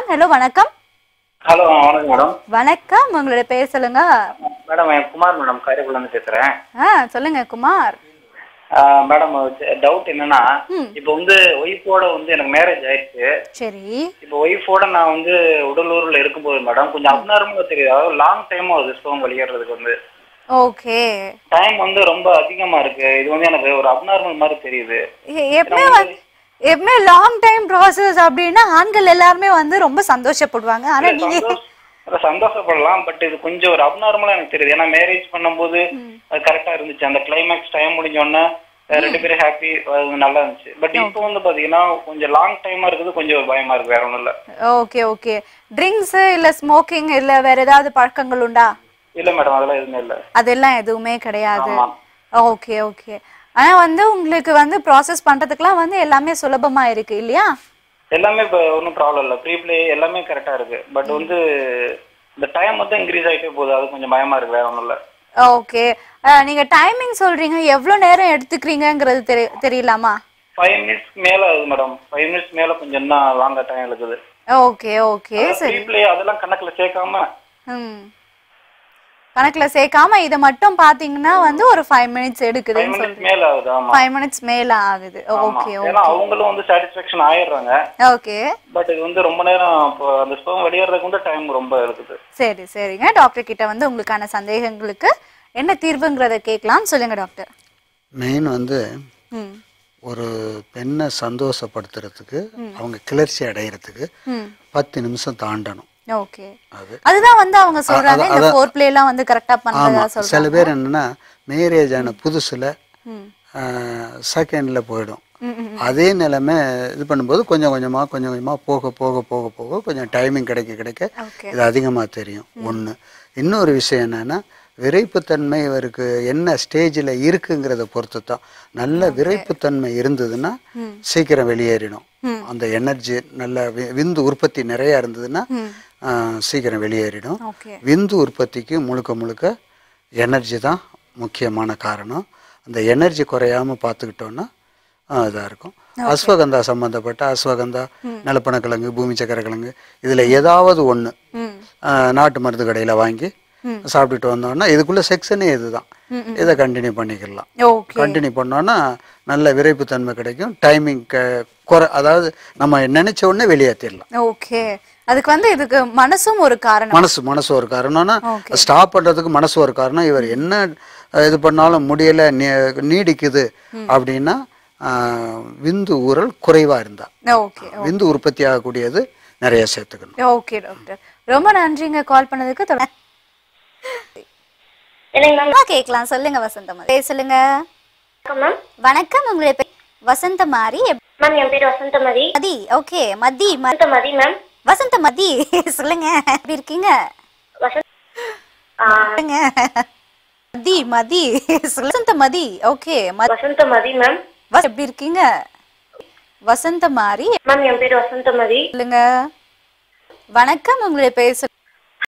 Hello வணக்கம் hello வணக்கம் madam வணக்கம் உங்களோட பேர் சொல்லுங்க மேடம் என் குமார் மேடம் கரைக்குள்ளேருந்து பேசுகிறேன் ஆ சொல்லுங்க குமார் மேடம் டவுட் என்னன்னா ம். இப்போ வந்து ஒய்ஃபோட வந்து எனக்கு மேரேஜ் ஆயிடுச்சு சரி இப்போ ஒய்ஃபோட நான் வந்து உடலூரில் இருக்கும்போது மேடம் கொஞ்சம் அப்நார்மலாக தெரியுது அதாவது லாங் டைம் ஆகுது ஸ்டோன் வெளியேறதுக்கு வந்து ஓகே டைம் வந்து ரொம்ப அதிகமா இருக்கு இது வந்து எனக்கு ஒரு அப்நார்மல் மாதிரி தெரியுது எப்பவுமே வந்து எப்பவுமே லாங் டைம் ப்ராசஸ் அப்படின்னா ஆண்கள் எல்லாருமே வந்து ரொம்ப சந்தோஷப்படுவாங்க ஆனா இல்ல, நீங்க சந்தோஷ- இல்ல, சந்தோஷப்படலாம் பட் இது கொஞ்சம் ஒரு அப்நார்மலா எனக்கு தெரியுது ஏன்னா மேரேஜ் பண்ணும்போது அது கரெக்டா இருந்துச்சு அந்த கிளைமேக்ஸ் டைம் முடிஞ்ச உடனே அஹ், ரெண்டு பேரும் ஹாப்பி நல்லா இருந்துச்சு பட் இப்போ வந்து பாத்தீங்கன்னா கொஞ்சம் லாங் டைமா இருக்குது கொஞ்சம் ஒரு பயமா இருக்கு வேற ஒண்ணும் இல்ல ஓகே ஓகே ட்ரிங்க்ஸ் இல்ல ஸ்மோக்கிங் இல்ல வேற ஏதாவது பழக்கங்கள் உண்டா இல்ல மேடம் அதெல்லாம் எதுவுமே இல்ல அதெல்லாம் எதுவுமே கிடையாது ஆமா ஓகே ஓகே ஆனா வந்து உங்களுக்கு வந்து ப்ராசஸ் பண்றதுக்குலாம் வந்து எல்லாமே சுலபமா இருக்கு இல்லையா எல்லாமே இப்போ ஒன்றும் ப்ராப்ளம் இல்லை ப்ரீ ப்ளே எல்லாமே கரெக்டா இருக்கு பட் வந்து இந்த டைம் வந்து இன்க்ரீஸ் ஆகிட்டே போகுது அது கொஞ்சம் பயமா இருக்கு வேற ஒன்றும் இல்லை ஓகே நீங்க டைமிங் சொல்றீங்க எவ்வளவு நேரம் எடுத்துக்கிறீங்கங்கிறது தெரி தெரியலாமா ஃபைவ் மினிட்ஸ் மேல ஆகுது மேடம் ஃபைவ் மினிட்ஸ் மேல கொஞ்சம் இன்னும் லாங்கா டைம் இருக்குது ஓகே ஓகே சரி ப்ரீ ப்ளே அதெல்லாம் கணக்குல சேர்க்காம ம் கணக்குல சேர்க்காம இதை மட்டும் பாத்தீங்கன்னா வந்து ஒரு ஃபைவ் மினிட்ஸ் ஃபைவ் எடுக்குதுன்னு மினிட்ஸ் சொல்றீங்க மேல ஆகுது ஆமா ஃபைவ் மினிட்ஸ் மேல ஆகுது ஆமா. ஓகே ஏன்னா அவங்களும் வந்து சாட்டிஸ்ஃபேக்ஷன் ஆயிடுறாங்க ஓகே பட் இது வந்து ரொம்ப நேரம் இப்போ அந்த ஸ்பெர்ம் வெளியேறதுக்கு வந்து டைம் ரொம்ப இருக்குது சரி சரிங்க டாக்டர் கிட்ட வந்து உங்களுக்கான சந்தேகங்களுக்கு என்ன தீர்வுங்கிறத கேட்கலாம் சொல்லுங்க டாக்டர் மெயின் வந்து ம் ஒரு பெண்ணை சந்தோஷப்படுத்துறதுக்கு அவங்க கிளர்ச்சி அடையிறதுக்கு ம் பத்து நிமிஷம் தாண்டணும் ஓகே அது அதுதான் வந்து அவங்க சொல்றாங்க இந்த ஃபோர் பிளே எல்லாம் வந்து கரெக்டா பண்றதா ஆமா சொல்றாங்க சில பேர் என்னன்னா மேரேஜ் ஆன புதுசுல ம் செகண்ட்ல போயிடும் ம், ம் அதே நிலைமை இது பண்ணும்போது கொஞ்சம் கொஞ்சமா கொஞ்சம் கொஞ்சமா போக போக போக போக கொஞ்சம் டைமிங் கிடைக்க கிடைக்க ஓகே இது அதிகமா தெரியும் ஒண்ணு இன்னொரு விஷயம் என்னன்னா விரைப்புத்தன்மை இவருக்கு என்ன ஸ்டேஜில் இருக்குங்கிறத பொறுத்து தான் நல்ல விரைப்புத்தன்மை இருந்ததுன்னா சீக்கிரம் வெளியேறிடும் அந்த எனர்ஜி நல்ல வி- விந்து உற்பத்தி நிறைய இருந்ததுன்னா ஆ, சீக்கிரம் வெளியேறிடும் ஓகே விந்து உற்பத்திக்கு முழுக்க முழுக்க எனர்ஜி தான் முக்கியமான காரணம் அந்த எனர்ஜி குறையாம பார்த்துக்கிட்டோன்னா இதாக இருக்கும் அஸ்வகந்தா சம்பந்தப்பட்ட அஸ்வகந்தா நிலப்பனக்கிழங்கு பூமி சக்கரை கிழங்கு இதில் ஏதாவது ஒன்று ம் நாட்டு மருந்து கடையில் வாங்கி சாப்பிட்டுட்டு வந்தோம்னா இதுக்குள்ள செக்ஷனே இதுதான் இதை கண்டினியூ பண்ணிக்கலாம் ஓகே கண்டினியூ பண்ணோன்னா நல்ல விரைப்புத்தன்மை கிடைக்கும் டைமிங் குறை அதாவது நம்ம நினைச்ச உடனே வெளியேற்றிடலாம் ஓகே அதுக்கு வந்து இதுக்கு மனசும் ஒரு காரணம் மனசு மனசு ஒரு காரணம்னா Okay. ஸ்டாப் பண்றதுக்கு மனசு ஒரு காரணம் இவர் என்ன அஹ், இது பண்ணாலும் முடியல நீ- நீடிக்குது அப்படின்னா ஆஹ், விந்து ஊறல் குறைவா இருந்தா ஓகே விந்து உற்பத்தி ஆகக்கூடியது நிறைய சேர்த்துக்கணும் ஓகே டாக்டர் ரொம்ப நன்றிங்க கால் பண்ணதுக்கு தொட- என்னங்க மேம் ஆ, கேட்கலாம் சொல்லுங்க வசந்தம் பேர் சொல்லுங்க வணக்கம் மேம் வணக்கம் உங்களுடைய பேர் வசந்த மாரி எப்- மேம் என் பேர் வசந்தமதி மதி ஓகே மதி ம- வசந்தமதி மேம் வசந்த மதி சொல்லுங்க எப்படி இருக்கீங்க வசந்த் ஆ, சொல்லுங்க மதி மதி சொல்லு. வசந்த மதி ஓகே ம- வசந்தமதி மேம் வச- எப்படி இருக்கீங்க வசந்த மாரி மேம் என் பேர் வசந்தமதி சொல்லுங்க வணக்கம் உங்களுடைய பேர் சொல்லு-